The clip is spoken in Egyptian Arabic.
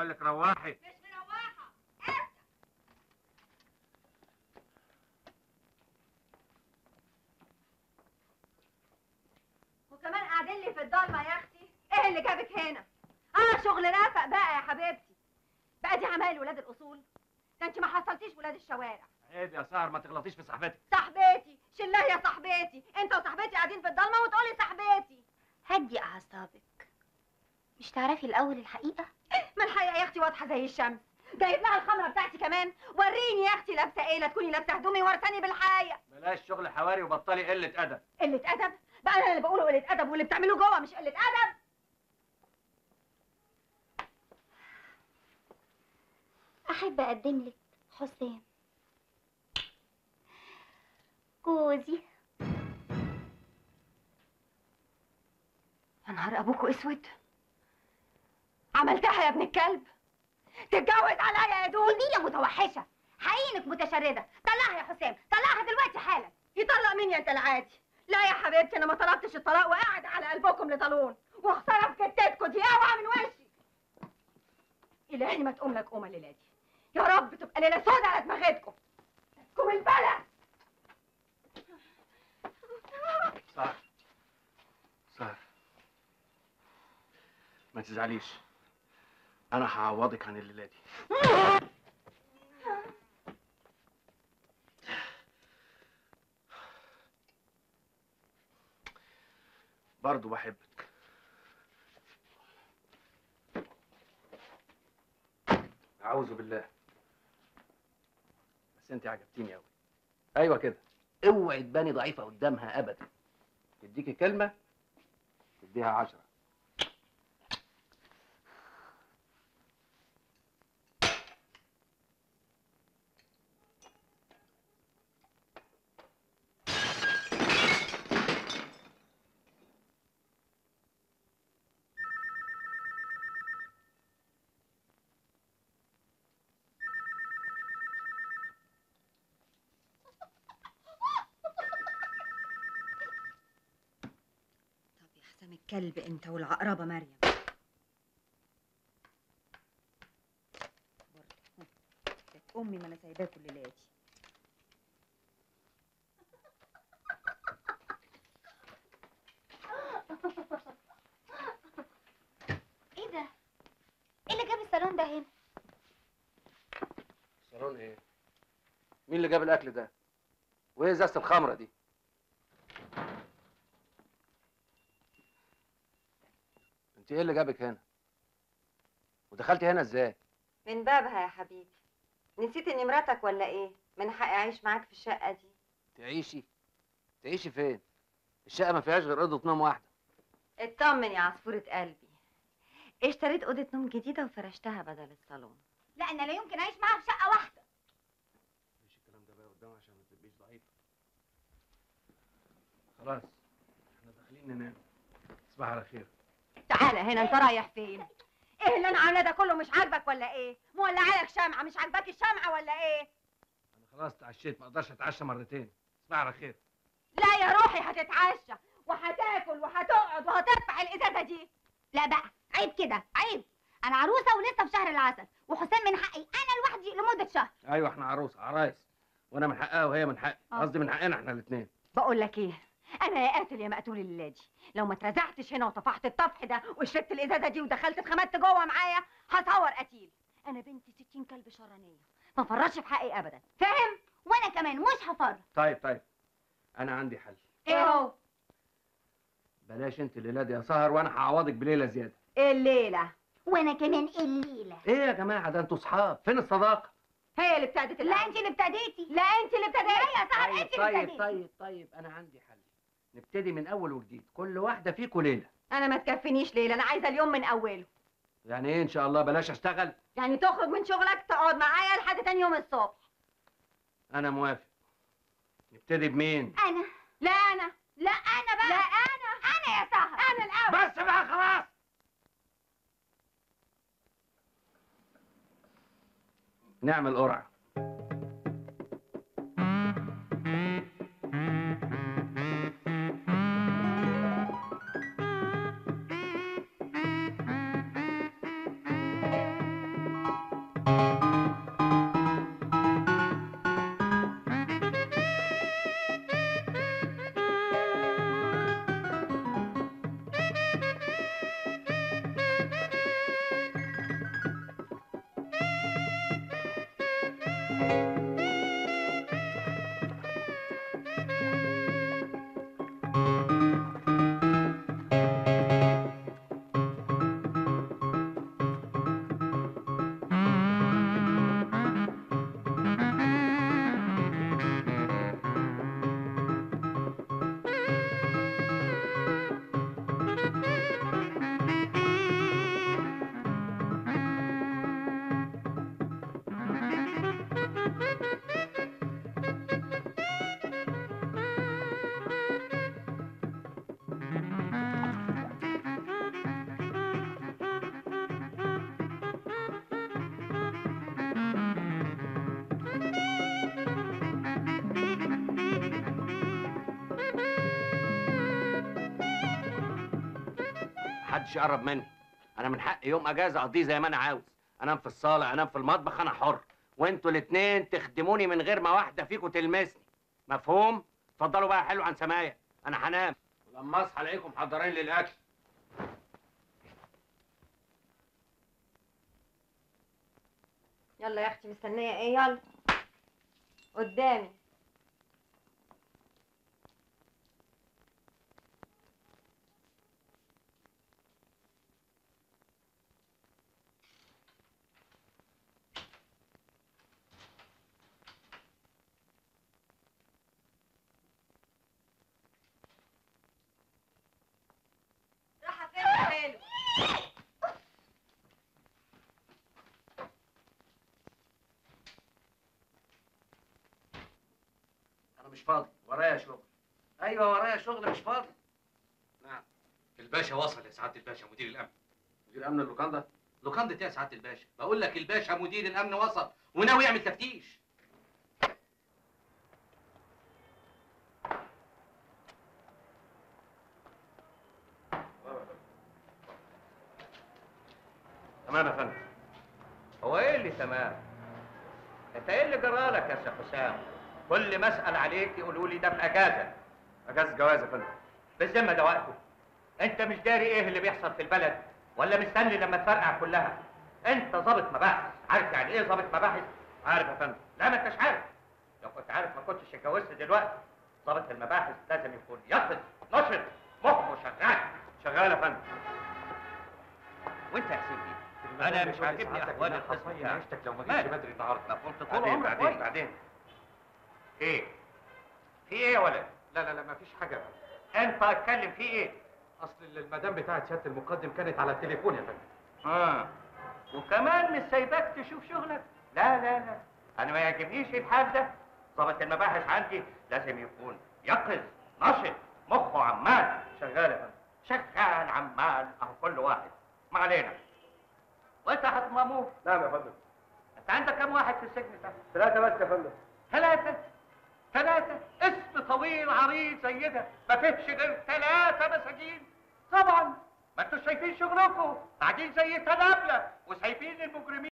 بقول لك روحي مش مروحه افتح وكمان قاعدين لي في الضلمه يا اختي ايه اللي جابك هنا اه شغل رافق بقى يا حبيبتي بقى دي عمايل ولاد الاصول ده انت ما حصلتيش ولاد الشوارع عيب يا سهر ما تغلطيش في صاحبتك صاحبتي شلها يا صاحبتي انت وصاحبتي قاعدين في الضلمه وتقولي صاحبتي هدي اعصابك مش تعرفي الاول الحقيقه ما الحقيقه يا اختي واضحه زي الشمس جايب لها الخمره بتاعتي كمان وريني يا اختي لابسه ايه لا تكوني لابسه هدومي ورثاني بالحقيقه بلاش شغل حواري وبطلي قله ادب قله ادب بقى انا اللي بقوله قله ادب واللي بتعمله جوه مش قله ادب احب اقدم لك حسام جوزي يا نهار ابوكوا اسود عملتها يا ابن الكلب تتجوز عليا يا دود دي يا متوحشه حقيقي متشرده طلعها يا حسام طلعها دلوقتي حالا يطلق مين يا انت العادي لا يا حبيبتي انا ما طلبتش الطلاق وقاعد على قلبكم لطالون وخساره في كتتكم دي اوعى من وشي الهي ما تقوم لك قومه الليله دي يا رب تبقى ليله سودا على دماغتكم كم البلد سهر سهر ما تزعليش انا هعوضك عن الليله دي برضه بحبك اعوذ بالله بس انت عجبتيني قوي ايوه كده اوعي تباني ضعيفه قدامها ابدا تديكي كلمه تديها عشرة طب يا حسام الكلب انت والعقربه مريم برضه كانت امي ما انا سايباكوا الليله دي ايه ده ايه اللي جاب الصالون ده هنا صالون ايه مين اللي جاب الاكل ده وايه ازازه الخمره دي انت ايه اللي جابك هنا ودخلتي هنا ازاي من بابها يا حبيبي نسيت اني مراتك ولا ايه من حقي اعيش معاك في الشقه دي تعيشي تعيشي فين الشقه ما فيهاش غير اوضه نوم واحده اطمن يا عصفورة قلبي اشتريت أوضة نوم جديدة وفرشتها بدل الصالون لا انا لا يمكن اعيش معاها في شقه واحده مش الكلام ده بقى قدام عشان ما تبقيش ضعيفه خلاص احنا داخلين ننام تصبح على خير تعالى هنا انت رايح فين ايه اللي انا عامله ده كله مش عاجبك ولا ايه مولعه لك شمعه مش عاجباك الشمعه ولا ايه انا خلاص اتعشيت ما اقدرش اتعشى مرتين تصبح على خير لا يا روحي هتتعشى وهتاكل وهتقعد وهتدفع الازازه دي لا بقى عيب كده عيب انا عروسه ولسه في شهر العسل وحسام من حقي انا لوحدي لمده شهر ايوه احنا عروس عرايس وانا من حقها وهي من حقي آه. قصدي من حقنا احنا الاثنين بقول لك ايه انا يا قاتل يا مقتول الليله دي لو ما اترزعتش هنا وطفحت الطفح ده وشربت الازازه دي ودخلت اتخمدت جوه معايا هصور قتيل انا بنتي ستين كلب شرانيه ما فرطش في حقي ابدا فاهم وانا كمان مش هفرط طيب طيب انا عندي حل ايه هو بلاش انت الليله دي يا سهر وانا هعوضك بليله زياده الليله وانا كمان الليله ايه يا جماعه ده انتوا صحاب فين الصداقه هي اللي ابتدت لا انت اللي ابتديتي لا انت اللي ابتديتي يا سهر طيب انت اللي طيب ابتديتي طيب طيب انا عندي حل نبتدي من اول وجديد كل واحده فيكم ليله انا ما تكفينيش ليله انا عايزه اليوم من اوله يعني ايه ان شاء الله بلاش اشتغل يعني تخرج من شغلك تقعد معايا لحد تاني يوم الصبح انا موافق نبتدي بمين انا لا انا لا انا بقى لا انا انا يا سهر انا الاول بس بقى خلاص نعمل قرعه محدش يقرب مني انا من حق يوم اجازه اقضيه زي ما انا عاوز انام في الصاله انام في المطبخ انا حر وانتوا الاتنين تخدموني من غير ما واحده فيكم تلمسني مفهوم اتفضلوا بقى حلو عن سمايه انا هنام ولما اصحى الاقيكم محضرين لي الاكل يلا يا اختي مستنيه ايه يلا قدامي رايحه فين يا حلو انا مش فاضي ورايا شغل ايوه ورايا شغل مش فاضي نعم الباشا وصل يا سعاده الباشا مدير الامن مدير امن اللوكاندا لوكاندا ايه يا سعاده الباشا بقول لك الباشا مدير الامن وصل وناوي يعمل تفتيش تمام يا فندم هو ايه اللي تمام انت ايه اللي جرالك يا شيخ حسام كل ما اسال عليك يقولوا لي ده في اجازه اجازه جواز يا فندم بالذمه ده وقته انت مش داري ايه اللي بيحصل في البلد ولا مستني لما تفرقع كلها انت ضابط مباحث عارف يعني ايه ضابط مباحث عارف يا فندم لا ما انتش عارف لو كنت عارف ما كنتش اتجوزت دلوقتي ضابط المباحث لازم يكون يقظ نشط مخه شغال شغال يا فندم وانت يا سيدي انا مش عاجبني احوال القسم بتاعك. عشتك لو ما مالك؟ جيتش بدري النهارده ما كنت طول بعدين عمرك بعدين كويس. بعدين ايه في ايه يا ولد لا لا لا ما فيش حاجه انت اتكلم في ايه اصل المدام بتاعت سياده المقدم كانت على التليفون يا فندم اه وكمان مش سايباك تشوف شغلك لا لا لا انا ما يعجبنيش الحال ده ضابط المباحث عندي لازم يكون يقظ نشط مخه عمال شغال يا فندم شغال عمال اهو كل واحد ما علينا وانت هتماموه نعم يا فندم انت عندك كم واحد في السجن ده ثلاثة بس يا فندم ثلاثة ثلاثة اسم طويل عريض زي ده ما فيهش غير ثلاثة مساجين طبعا ما انتوا شايفين شغلكم قاعدين زي تنابلة وسايبين المجرمين